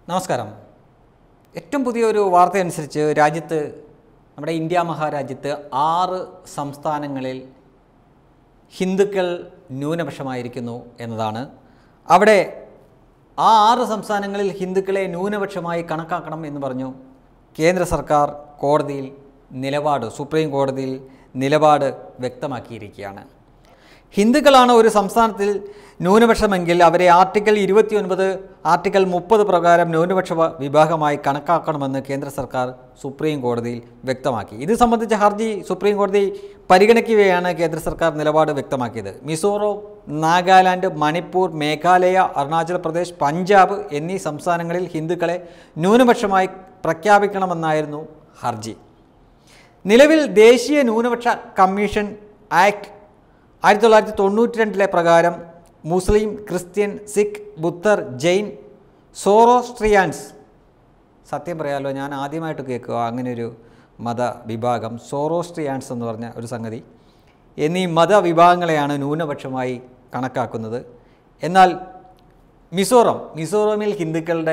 നമസ്കാരം ഏറ്റവും പുതിയൊരു വാർത്തയനുസരിച്ച് രാജ്യത്ത് നമ്മുടെ ഇന്ത്യ മഹാരാജ്യത്ത് ആറ് സംസ്ഥാനങ്ങളിൽ ഹിന്ദുക്കൾ ന്യൂനപക്ഷമായിരിക്കുന്നു എന്നതാണ് അവിടെ ആ ആറ് സംസ്ഥാനങ്ങളിൽ ഹിന്ദുക്കളെ ന്യൂനപക്ഷമായി കണക്കാക്കണം എന്ന് പറഞ്ഞു കേന്ദ്ര സർക്കാർ കോടതിയിൽ നിലപാട് സുപ്രീം കോടതിയിൽ നിലപാട് വ്യക്തമാക്കിയിരിക്കുകയാണ് ഹിന്ദുക്കളാണ് ഒരു സംസ്ഥാനത്തിൽ ന്യൂനപക്ഷമെങ്കിൽ അവരെ ആർട്ടിക്കിൾ ഇരുപത്തിയൊൻപത് ആർട്ടിക്കിൾ മുപ്പത് പ്രകാരം ന്യൂനപക്ഷ വ- വിഭാഗമായി കണക്കാക്കണമെന്ന് കേന്ദ്ര സർക്കാർ സുപ്രീം കോടതിയിൽ വ്യക്തമാക്കി ഇത് സംബന്ധിച്ച ഹർജി സുപ്രീം കോടതി പരിഗണിക്കുകയാണ് കേന്ദ്ര സർക്കാർ നിലപാട് വ്യക്തമാക്കിയത് മിസോറം നാഗാലാൻഡ് മണിപ്പൂർ മേഘാലയ അരുണാചൽ പ്രദേശ് പഞ്ചാബ് എന്നീ സംസ്ഥാനങ്ങളിൽ ഹിന്ദുക്കളെ ന്യൂനപക്ഷമായി പ്രഖ്യാപിക്കണമെന്നായിരുന്നു ഹർജി നിലവിൽ ദേശീയ ന്യൂനപക്ഷ കമ്മീഷൻ ആക്ട് ആയിരത്തി തൊള്ളായിരത്തി തൊണ്ണൂറ്റി രണ്ടിലെ പ്രകാരം മുസ്ലിം ക്രിസ്ത്യൻ സിഖ് ബുദ്ധർ ജെയിൻ സോറോസ്ട്രിയാൻസ് സത്യം പറയാമല്ലോ ഞാൻ ആദ്യമായിട്ട് കേൾക്കുക അങ്ങനെ ഒരു മതവിഭാഗം സോറോസ്ട്രിയാൻസ് എന്ന് പറഞ്ഞ ഒരു സംഗതി എന്നീ മതവിഭാഗങ്ങളെയാണ് ന്യൂനപക്ഷമായി കണക്കാക്കുന്നത് എന്നാൽ മിസോറം മിസോറമിൽ ഹിന്ദുക്കളുടെ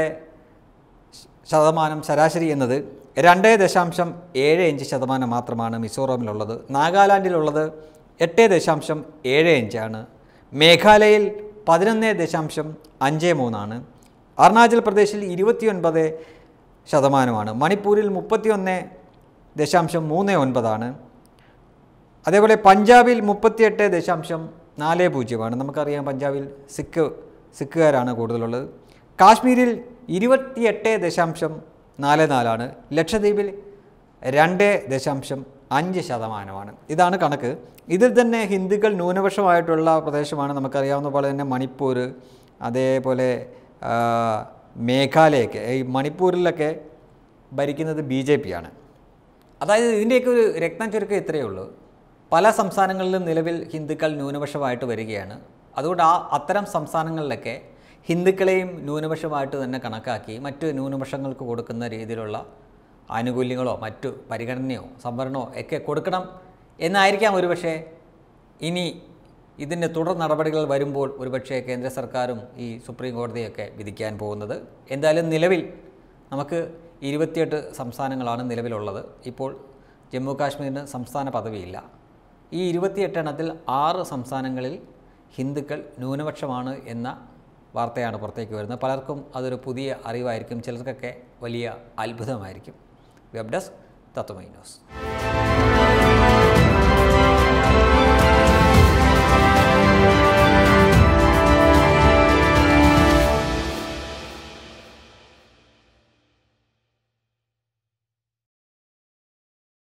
ശതമാനം ശരാശരി എന്നത് രണ്ട് ദശാംശം ഏഴ് അഞ്ച് ശതമാനം മാത്രമാണ് മിസോറമിലുള്ളത് നാഗാലാൻഡിലുള്ളത് എട്ട് ദശാംശം ഏഴ് അഞ്ചാണ് മേഘാലയയിൽ പതിനൊന്ന് ദശാംശം അഞ്ച് മൂന്നാണ് അരുണാചൽ പ്രദേശിൽ ഇരുപത്തിയൊൻപത് ശതമാനമാണ് മണിപ്പൂരിൽ മുപ്പത്തിയൊന്ന് ദശാംശം മൂന്ന് ഒൻപതാണ് അതേപോലെ പഞ്ചാബിൽ മുപ്പത്തിയെട്ട് ദശാംശം നാല് പൂജ്യമാണ് നമുക്കറിയാം പഞ്ചാബിൽ സിഖ് സിഖുകാരാണ് കൂടുതലുള്ളത് കാശ്മീരിൽ ഇരുപത്തിയെട്ട് ദശാംശം നാല് നാലാണ് ലക്ഷദ്വീപിൽ രണ്ട് ദശാംശം അഞ്ച് ശതമാനമാണ് ഇതാണ് കണക്ക് ഇതിൽ തന്നെ ഹിന്ദുക്കൾ ന്യൂനപക്ഷമായിട്ടുള്ള പ്രദേശമാണ് നമുക്കറിയാവുന്ന പോലെ തന്നെ മണിപ്പൂർ അതേപോലെ ആ, മേഘാലയൊക്കെ ഈ മണിപ്പൂരിലൊക്കെ ഭരിക്കുന്നത് ബി ജെ പി ആണ് അതായത് ഇതിൻ്റെയൊക്കെ ഒരു രത്നം ചുരുക്കം ഇത്രയേ ഉള്ളൂ പല സംസ്ഥാനങ്ങളിലും നിലവിൽ ഹിന്ദുക്കൾ ന്യൂനപക്ഷമായിട്ട് വരികയാണ് അതുകൊണ്ട് ആ അത്തരം സംസ്ഥാനങ്ങളിലൊക്കെ ഹിന്ദുക്കളെയും ന്യൂനപക്ഷമായിട്ട് തന്നെ കണക്കാക്കി മറ്റ് ന്യൂനപക്ഷങ്ങൾക്ക് കൊടുക്കുന്ന രീതിയിലുള്ള ആനുകൂല്യങ്ങളോ മറ്റു പരിഗണനയോ സംവരണമോ ഒക്കെ കൊടുക്കണം എന്നായിരിക്കാം ഒരുപക്ഷെ ഇനി ഇതിൻ്റെ തുടർ നടപടികൾ വരുമ്പോൾ ഒരുപക്ഷെ കേന്ദ്ര സർക്കാരും ഈ സുപ്രീം കോടതിയൊക്കെ വിധിക്കാൻ പോകുന്നത് എന്തായാലും നിലവിൽ നമുക്ക് ഇരുപത്തിയെട്ട് സംസ്ഥാനങ്ങളാണ് നിലവിലുള്ളത് ഇപ്പോൾ ജമ്മു കാശ്മീരിന് സംസ്ഥാന പദവിയില്ല ഈ ഇരുപത്തിയെട്ട് എണ്ണത്തിൽ ആറ് സംസ്ഥാനങ്ങളിൽ ഹിന്ദുക്കൾ ന്യൂനപക്ഷമാണ് എന്ന വാർത്തയാണ് പുറത്തേക്ക് വരുന്നത് പലർക്കും അതൊരു പുതിയ അറിവായിരിക്കും ചിലർക്കൊക്കെ വലിയ അത്ഭുതമായിരിക്കും വെബ് ഡെസ്ക് തത്വമൈ ന്യൂസ്